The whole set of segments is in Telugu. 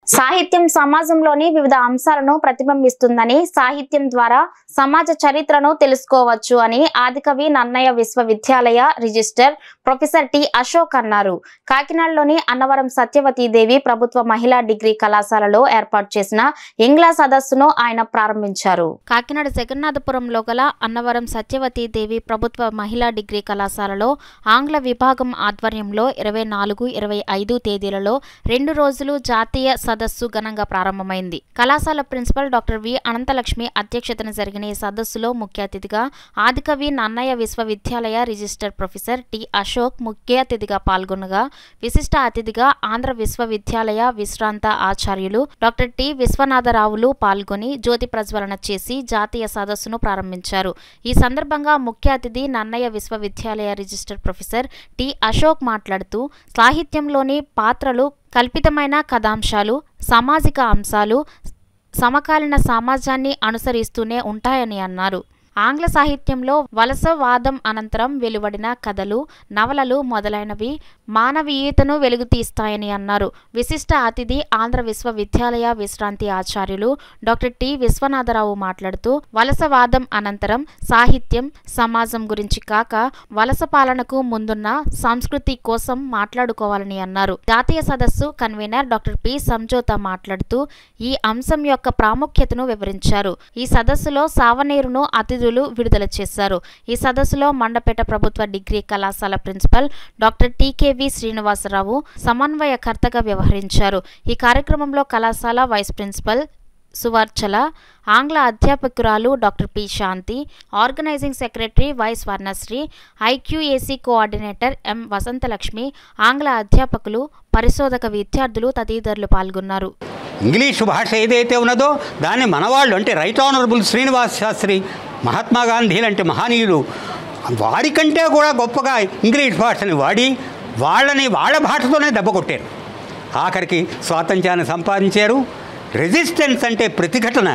సాహిత్యం సమాజంలోని వివిధ అంశాలను ప్రతిబింబిస్తుందని సాహిత్యం ద్వారా సమాజ చరిత్రను తెలుసుకోవచ్చు అని ఆదికవి నన్నయ్య విశ్వవిద్యాలయ రిజిస్టర్ ప్రొఫెసర్ టి అశోక్ అన్నారు కాకినాడలోని అన్నవరం సత్యవతీదేవి ప్రభుత్వ మహిళా డిగ్రీ కళాశాలలో ఏర్పాటు చేసిన ఇంగ్లా సదస్సును ఆయన ప్రారంభించారు కాకినాడ జగన్నాథపురంలో గల అన్నవరం సత్యవతీదేవి ప్రభుత్వ మహిళా డిగ్రీ కళాశాలలో ఆంగ్ల విభాగం ఆధ్వర్యంలో ఇరవై నాలుగు ఇరవై ఐదు తేదీలలో రెండు రోజులు జాతీయ సదస్సు ఘనంగా ప్రారంభమైంది కళాశాల ప్రిన్సిపల్ డాక్టర్ వి అనంతలక్ష్మి అధ్యక్షతన జరిగిన ఈ సదస్సులో ముఖ్య అతిథిగా ఆదికవి నన్నయ్య విశ్వవిద్యాలయ రిజిస్టర్ ప్రొఫెసర్ టి అశోక్ ముఖ్య అతిథిగా పాల్గొనగా విశిష్ట అతిథిగా ఆంధ్ర విశ్వవిద్యాలయ విశ్రాంత ఆచార్యులు డాక్టర్ టి విశ్వనాథరావులు పాల్గొని జ్యోతి ప్రజ్వలన చేసి జాతీయ సదస్సును ప్రారంభించారు ఈ సందర్భంగా ముఖ్య అతిథి నన్నయ్య విశ్వవిద్యాలయ రిజిస్టర్ ప్రొఫెసర్ టి అశోక్ మాట్లాడుతూ సాహిత్యంలోని పాత్రలు కల్పితమైన కథాంశాలు సామాజిక అంశాలు సమకాలీన సమాజాన్ని అనుసరిస్తూనే ఉంటాయని అన్నారు ఆంగ్ల సాహిత్యంలో వలసవాదం అనంతరం వెలువడిన కథలు నవలలు మొదలైనవి మానవీయతను వెలుగుతీస్తాయని అన్నారు విశిష్ట అతిథి ఆంధ్ర విశ్వవిద్యాలయ విశ్రాంతి ఆచార్యులు డాక్టర్ టి విశ్వనాథరావు మాట్లాడుతూ వలసవాదం అనంతరం సాహిత్యం సమాజం గురించి కాక వలస పాలనకు ముందున్న సంస్కృతి కోసం మాట్లాడుకోవాలని అన్నారు జాతీయ సదస్సు కన్వీనర్ డాక్టర్ పి సంజోత మాట్లాడుతూ ఈ అంశం యొక్క ప్రాముఖ్యతను వివరించారు ఈ సదస్సులో సావనీరును అతిథులు విడుదల చేశారు ఈ సదస్సులో మండపేట ప్రభుత్వ డిగ్రీ కళాశాల ప్రిన్సిపల్ డాక్టర్ టీకేవి శ్రీనివాసరావు సమన్వయకర్తగా వ్యవహరించారు ఈ కార్యక్రమంలో కళాశాల వైస్ ప్రిన్సిపల్ సువర్చల ఆంగ్ల అధ్యాపకురాలు doctor P Shanti organising secretary Y Swarnasri IQAC coordinator M Vasanthalakshmi ఆంగ్ల అధ్యాపకులు పరిశోధక విద్యార్థులు తదితరులు పాల్గొన్నారు ఇంగ్లీషు భాష ఏదైతే ఉన్నదో దాన్ని మనవాళ్ళు అంటే రైట్ ఆనరబుల్ శ్రీనివాస్ శాస్త్రి మహాత్మా గాంధీ లాంటి మహనీయులు వారికంటే కూడా గొప్పగా ఇంగ్లీష్ భాషని వాడి వాళ్ళని వాళ్ళ భాషతోనే దెబ్బ కొట్టారు ఆఖరికి స్వాతంత్ర్యాన్ని సంపాదించారు రెసిస్టెన్స్ అంటే ప్రతిఘటన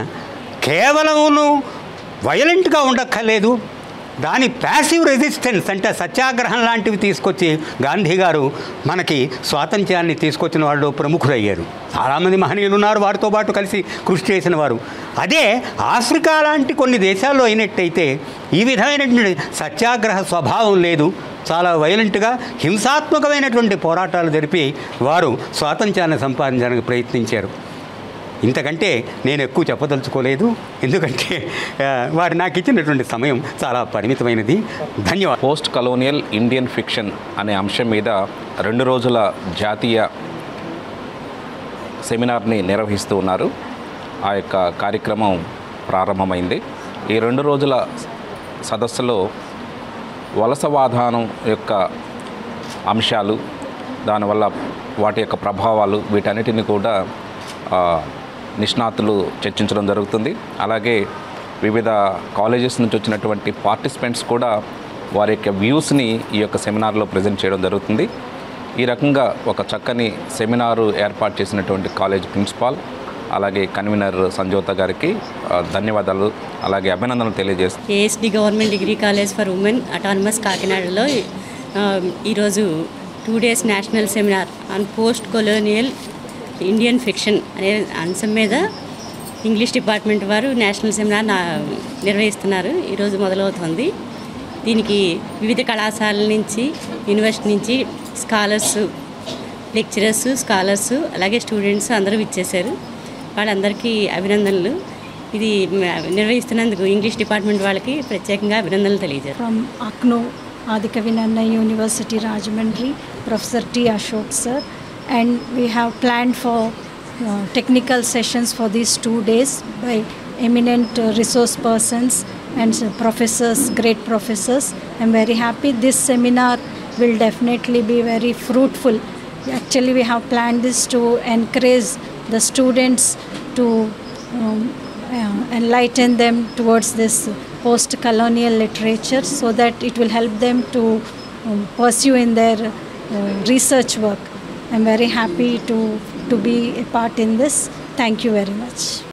కేవలమును వైలెంట్గా ఉండక్కర్లేదు దాని ప్యాసివ్ రెసిస్టెన్స్ అంటే సత్యాగ్రహం లాంటివి తీసుకొచ్చి గాంధీ గారు మనకి స్వాతంత్ర్యాన్ని తీసుకొచ్చిన వాళ్ళు ప్రముఖులయ్యారు చాలామంది మహనీయులు ఉన్నారు వారితో పాటు కలిసి కృషి చేసిన వారు అదే ఆఫ్రికా లాంటి కొన్ని దేశాల్లో అయినట్టయితే ఈ విధమైనటువంటి సత్యాగ్రహ స్వభావం లేదు చాలా వైలెంట్గా హింసాత్మకమైనటువంటి పోరాటాలు జరిపి వారు స్వాతంత్ర్యాన్ని సంపాదించడానికి ప్రయత్నించారు ఇంతకంటే నేను ఎక్కువ చెప్పదలుచుకోలేదు ఎందుకంటే ఆ, వారు నాకు ఇచ్చినటువంటి సమయం చాలా పరిమితమైనది ధన్యవాదాలు పోస్ట్ కలోనియల్ ఇండియన్ ఫిక్షన్ అనే అంశం మీద రెండు రోజుల జాతీయ సెమినార్ని నిర్వహిస్తూ ఉన్నారు ఆ యొక్క కార్యక్రమం ప్రారంభమైంది ఈ రెండు రోజుల సదస్సులో వలసవాదానం యొక్క అంశాలు దానివల్ల వాటి యొక్క ప్రభావాలు వీటన్నిటిని కూడా ఆ, నిష్ణాతులు చర్చించడం జరుగుతుంది అలాగే వివిధ కాలేజెస్ నుంచి వచ్చినటువంటి పార్టిసిపెంట్స్ కూడా వారి యొక్క వ్యూస్ని ఈ యొక్క సెమినార్లో ప్రజెంట్ చేయడం జరుగుతుంది ఈ రకంగా ఒక చక్కని సెమినారు ఏర్పాటు చేసినటువంటి కాలేజ్ ప్రిన్సిపాల్ అలాగే కన్వీనర్ సంజోత గారికి ఆ, ధన్యవాదాలు అలాగే అభినందనలు తెలియజేస్తున్నాను ASD government degree college for women autonomous కాకినాడలో ఆ, ఈరోజు two days national seminar on post colonial Indian fiction అనే అంశం మీద ఇంగ్లీష్ డిపార్ట్మెంట్ వారు నేషనల్ సెమినార్ నా నిర్వహిస్తున్నారు ఈరోజు మొదలవుతుంది దీనికి వివిధ కళాశాలల నుంచి యూనివర్సిటీ నుంచి స్కాలర్స్ లెక్చరర్స్ స్కాలర్స్ అలాగే స్టూడెంట్స్ అందరూ ఇచ్చేశారు వాళ్ళందరికీ అభినందనలు ఇది మ- నిర్వహిస్తున్నందుకు ఇంగ్లీష్ డిపార్ట్మెంట్ వాళ్ళకి ప్రత్యేకంగా అభినందనలు తెలియజేస్తారు from ACNO, Adikavinanna University, Rajahmundry, Professor T. Ashok sir. And we have planned for uh, technical sessions for these two days by eminent uh, resource persons and uh, professors, great professors. I'm very happy this seminar will definitely be very fruitful. Actually, we have planned this to encourage the students to um, uh, enlighten them towards this post colonial literature so that it will help them to um, pursue in their uh, research work. I'm very happy to, to be a part in this. Thank you very much.